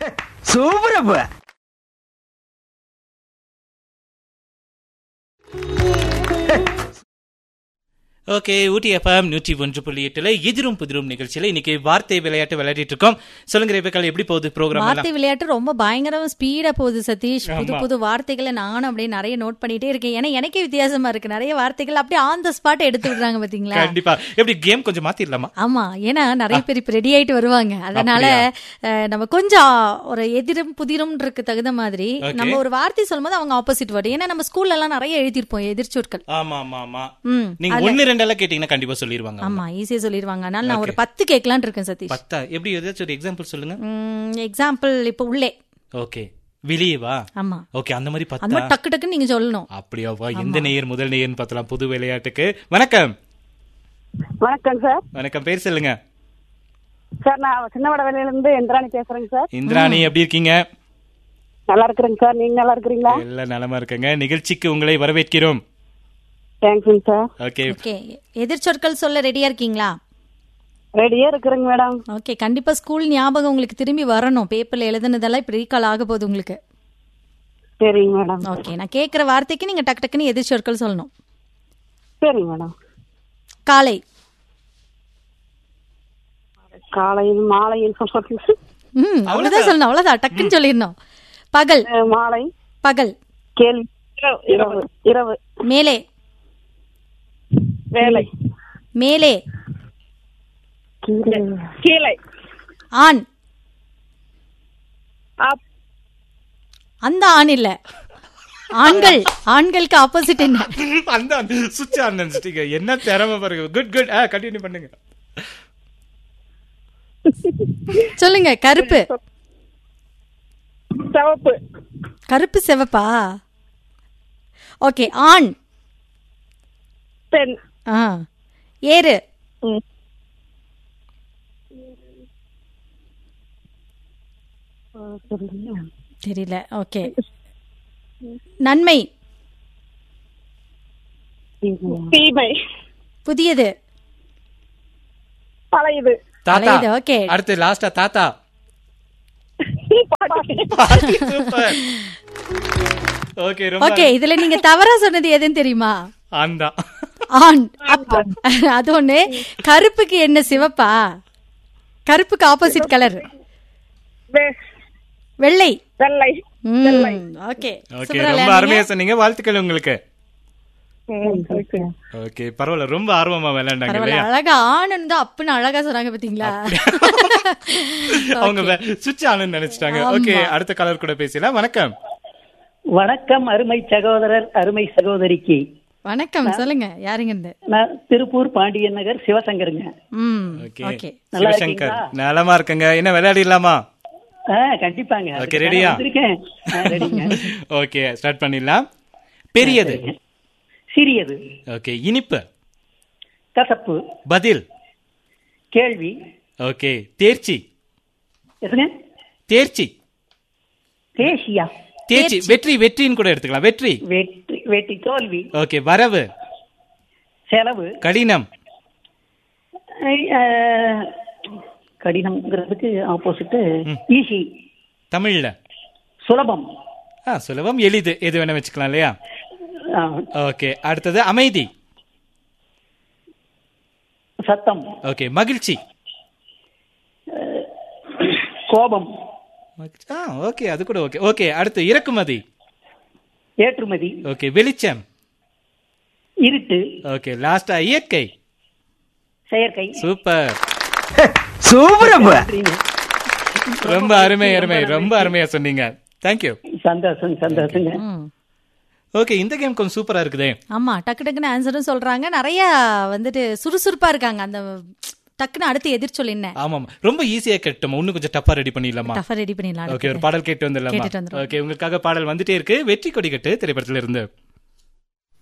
Super அப்ப okay ஊட்டி FM நூற்றி ஒன்று புள்ளி எட்டுல எதிரும் புதிரும் நிகழ்ச்சியில இன்னைக்கு வார்த்தை விளையாட்டு விளையாடிட்டு இருக்கோம் சொல்லுங்க ரேபேக்கால் எப்படி போகுது ப்ரோக்ராம் வார்த்தை எல்லாம் விளையாட்டு ரொம்ப பயங்கரமா ஸ்பீடா போகுது சதீஷ் புது ஆமா. புது வார்த்தைகளை நானும் அப்படியே நிறைய நோட் பண்ணிட்டே இருக்கேன் ஏன்னா எனக்கே வித்தியாசமா இருக்கு நிறைய வார்த்தைகள் அப்படியே ஆன் த ஸ்பாட் எடுத்து விடுறாங்க பாத்தீங்களா கண்டிப்பா எப்படி கேம் கொஞ்சம் மாத்திரலாமா ஆமா ஏன்னா நிறைய பேர் இப்ப ரெடி ஆயிட்டு வருவாங்க அதனால அஹ், நம்ம கொஞ்சம் ஒரு எதிரும் புதிரும் இருக்கு தகுந்த மாதிரி Okay. நம்ம ஒரு வார்த்தை சொல்லும்போது அவங்க ஆப்போசிட் வேர்டு ஏன்னா நம்ம ஸ்கூல்ல எல்லாம் நிறைய எழுதிருப்போம் எதிர்ச்சொற்கள் ஆமா ஆமா ஆமா ம் நீங்க ஒன்னு ரெண்டெல்லாம் கேட்டீங்கன்னா கண்டிப்பா சொல்லிருவாங்க ஆமா ஈஸியா சொல்லிடுவாங்க அதனால நான் ஒரு பத்து கேட்கலான் இருக்கேன் சதீஷ் பத்தா எப்படி ஏதாச்சும் ஒரு எக்ஸாம்பிள் சொல்லுங்க எக்ஸாம்பிள் இப்ப உள்ளே ஓகே வெளியே வா ஆமா ஓகே அந்த மாதிரி அந்த பத்தா மாதிரி டக்கு டக்குன்னு நீங்க சொல்லணும் அப்படியா வா எந்த நேயர் முதல் நேயர்னு பார்த்தலாம் புது விளையாட்டுக்கு வணக்கம் வணக்கம் சார் வணக்கம் பேர் சொல்லுங்க சார் நான் சின்னவட வேலையில இருந்து இந்திராணி பேசுறேங்க சார் இந்திராணி எப்படி இருக்கீங்க நல்லா இருக்கிறேங்க சார் நீங்க நல்லா இருக்கிறீங்களா எல்லாம் நலமா இருக்கங்க நிகழ்ச்சிக்கு உங்களை வரவேற்கிறோம் தேங்க்ஸுங்க சார் ஓகே ஓகே எதிர்ச்சொற்கள் சொல்ல ரெடியா இருக்கீங்களா ரெடியா இருக்கிறேங்க மேடம் ஓகே கண்டிப்பா ஸ்கூல் ஞாபகம் உங்களுக்கு திரும்பி வரணும் பேப்பர்ல எழுதுனதெல்லாம் இப்ப ரீகால் ஆக போகுது உங்களுக்கு சரிங்க மேடம் ஓகே நான் கேக்குற வார்த்தைக்கு நீங்க டக்கு டக்குன்னு எதிர்ச்சொற்கள் சொல்லணும் சரிங்க மேடம் காலை காலையில் மாலையில் சொல்றது ம் அவ்வளவுதான் சொல்லணும் அவ்வளவுதான் டக்குன்னு சொல்லிடணும் பகல் அஹ், மாலை பகல் கேள்வி இரவு இரவு மேலே வேலை மேலே கீழே ஆண் அப் அந்த ஆண் இல்ல ஆண்கள் ஆண்களுக்கு ஆப்போசிட் என்ன அந்த சுவிட்ச் ஆன் நினைச்சிட்டீங்க என்ன திறமை பாருங்க குட் குட் ஆ கண்டினியூ பண்ணுங்க சொல்லுங்க கருப்பு சிவப்பு கருப்பு சிவப்பா ஓகே ஆண் பெண் ஆ ஏறு ம். அஹ், சொல்லுங்க. தெரியல ஓகே நன்மை தீமை புதியது பழையது தாத்தா பழையது, okay. அடுத்து லாஸ்டா தாத்தா சூப்பர் ஓகே ரொம்ப ஓகே இதுல நீங்க தவறா சொன்னது எதுன்னு தெரியுமா ஆந்தா ஆண் அப்ப அது ஒண்ணு கருப்புக்கு என்ன சிவப்பா கருப்புக்கு ஆப்போசிட் கலர் வெ- வெள்ளை வெள்ளை ஓகே ஓகே ரொம்ப அருமையா சொன்னீங்க வாழ்த்துக்கள் உங்களுக்கு ம், ஓகே பரவாயில்ல ரொம்ப ஆர்வமா விளையாண்டாங்க பரவாயில்ல இல்லையா அழகா ஆண் தான் அப்புன்னு அழகா சொன்னாங்க பாத்தீங்களா அவங்க சுவிட்ச் ஆனு நினைச்சிட்டாங்க ஓகே அடுத்த கலர் கூட பேசலாம் வணக்கம் வணக்கம் அருமை சகோதரர் அருமை சகோதரிக்கு வணக்கம் சொல்லுங்க யாருங்க இருந்து நான் திருப்பூர் பாண்டியன் நகர் சிவசங்கருங்க ம் ஓகே ஓகே நல்லா சிவசங்கர் இருக்கீங்களா? நலமா இருக்குங்க என்ன விளையாடிடலாமா ஆ, கண்டிப்பாங்க Okay, அதுக்கு ready-யா? நான் வந்திருக்கேன். ஆ, ready-ங்க. ஓகே ஸ்டார்ட் பண்ணிடலாம் பெரியது சிறியது ஓகே இனிப்பு கசப்பு பதில் கேள்வி ஓகே தேர்ச்சி எதுங்க தேர்ச்சி தேசியா தேர்ச்சி வெற்றி வெற்றின்னு கூட எடுத்துக்கலாம் வெற்றி வெற்றி வெற்றி தோல்வி ஓகே வரவு செலவு கடினம் ஐ, ஆ, கடினம்ங்கிறதுக்கு ஆப்போசிட் ஈஸி தமிழ்ல சுலபம் ஆ சுலபம் எளிது எது வேணா வச்சுக்கலாம் இல்லையா ஆ, ஓகே அடுத்தது அமைதி சத்தம் ஓகே மகிழ்ச்சி கோபம் மகிழ்ச்சி. ஆ ஓகே அது கூட ஓகே ஓகே அடுத்து இறக்குமதி ஏற்றுமதி ஓகே வெளிச்சம் இருட்டு ஓகே லாஸ்டா இயற்கை செயற்கை சூப்பர் சூப்பர் அப்ப நன்றிங்க. ரொம்ப அருமை அருமை ரொம்ப அருமையா சொன்னீங்க தேங்க்யூ சந்தோஷம் சந்தோஷங்க ம் ஓகே இந்த கேம் கொஞ்சம் சூப்பரா இருக்குதே ஆமா டக்கு டக்குன்னு ஆன்சரும் சொல்றாங்க நிறைய வந்துட்டு சுறுசுறுப்பா இருக்காங்க அந்த டக்குன்னு அடுத்து எதிர்ச்சொல் என்ன ஆமாம் ரொம்ப ஈஸியா கேட்டோம் இன்னும் கொஞ்சம் டப்பா ரெடி பண்ணிடலாமா டஃபா ரெடி பண்ணிடலாம் ஓகே ஒரு பாடல் கேட்டு வந்துடலாமா கேட்டுட்டு வந்துருவோம். ஓகே உங்களுக்காக பாடல் வந்துட்டே இருக்கு வெற்றி கொடி கட்டு திரைப்படத்துல இருந்து